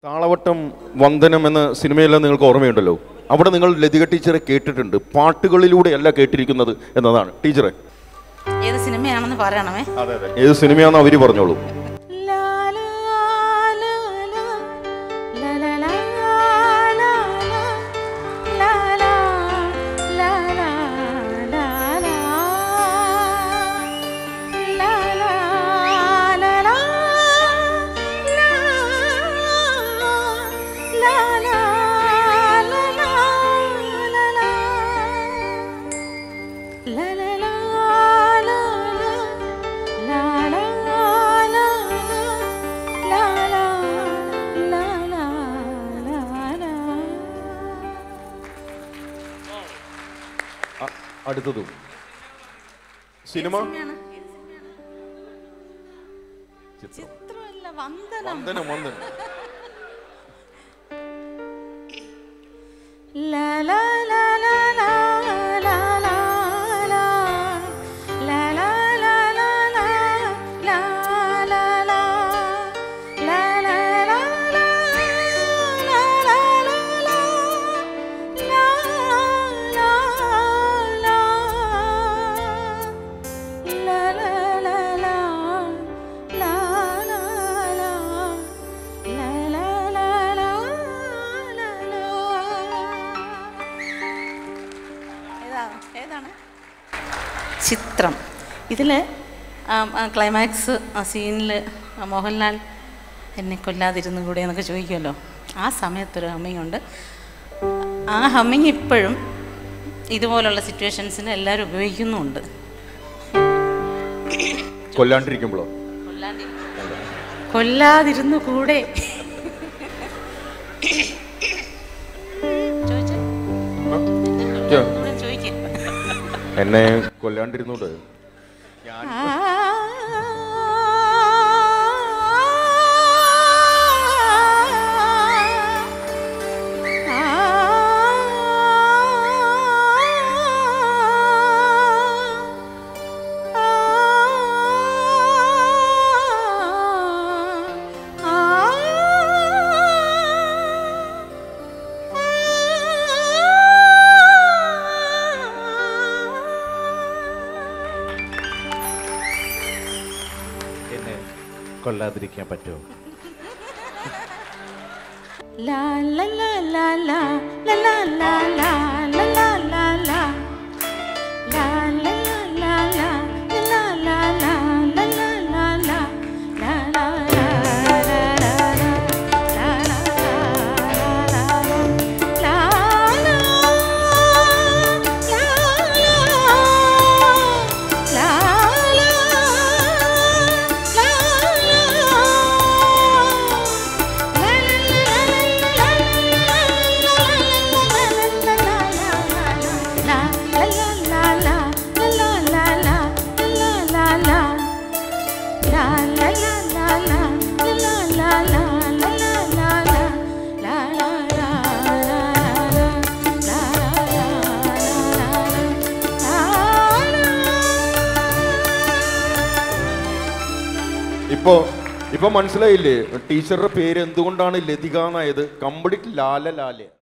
താളവട്ടം വന്ദനം എന്ന സിനിമയെല്ലാം നിങ്ങൾക്ക് ഓർമ്മയുണ്ടല്ലോ അവിടെ നിങ്ങൾ ലതിക ടീച്ചറെ കേട്ടിട്ടുണ്ട് പാട്ടുകളിലൂടെയല്ല കേട്ടിരിക്കുന്നത് എന്നതാണ് ടീച്ചറെ ഏത് സിനിമയാണെന്ന് പറയണമേ അതെ അതെ ഏത് സിനിമയാണെന്ന് അവര് പറഞ്ഞോളൂ ലാ, ലാ, ലാ, ലാ, ലാ, ലാ, ലാ, ലാ, ലാ, ലാ, ലാ, ലാ, ലാ, ലാ. ലാ, ലാ, ലാ, ലാ, ലാ, ലാ, ലാ, ലാ, ലാ, ലാ. La la la la la la la la la la la la la la അ- അടുത്തതും സിനിമ ചിത്രം ചിത്രമല്ല വന്ദനം വന്ദനം വന്ദനം La la la la la la la la La la la la la la la la La la la la la la la la La la la La la la la La la la La la la la la la ഏതാണ് ഏതാണ് ചിത്രം ഇതിൽ climax ആ സീനിൽ മോഹൻലാൽ എന്നെ കൊല്ലാതിരുന്നു കൂടെ എന്നൊക്കെ ചോദിക്കുമല്ലോ ആ സമയത്തൊരു ഹമ്മിങ് ഉണ്ട് ആ ഹമ്മിങ് ഇപ്പോഴും ഇതുപോലുള്ള സിറ്റുവേഷൻസിന് എല്ലാവരും ഉപയോഗിക്കുന്നുമുണ്ട് കൊല്ലാണ്ടിരിക്കുമ്പോഴോ കൊല്ലാണ്ടി കൊല്ലാതിരുന്നു കൂടെ ചോദിച്ചേ കൂടെ ചോദിക്കേ എന്നെ കൊല്ലാണ്ടിരുന്നോട് എന്നെ കൊല്ലാതിരിക്കാൻ പറ്റുമോ La la la la la la la la la la la la la La la la la la la la la la la la la la La la la la la la La la la la la La la la ഇപ്പോ ഇപ്പൊ മനസ്സിലായില്ലേ ടീച്ചറുടെ പേര് എന്തുകൊണ്ടാണ് ലതിക എന്നായത് complete ലാല ലാല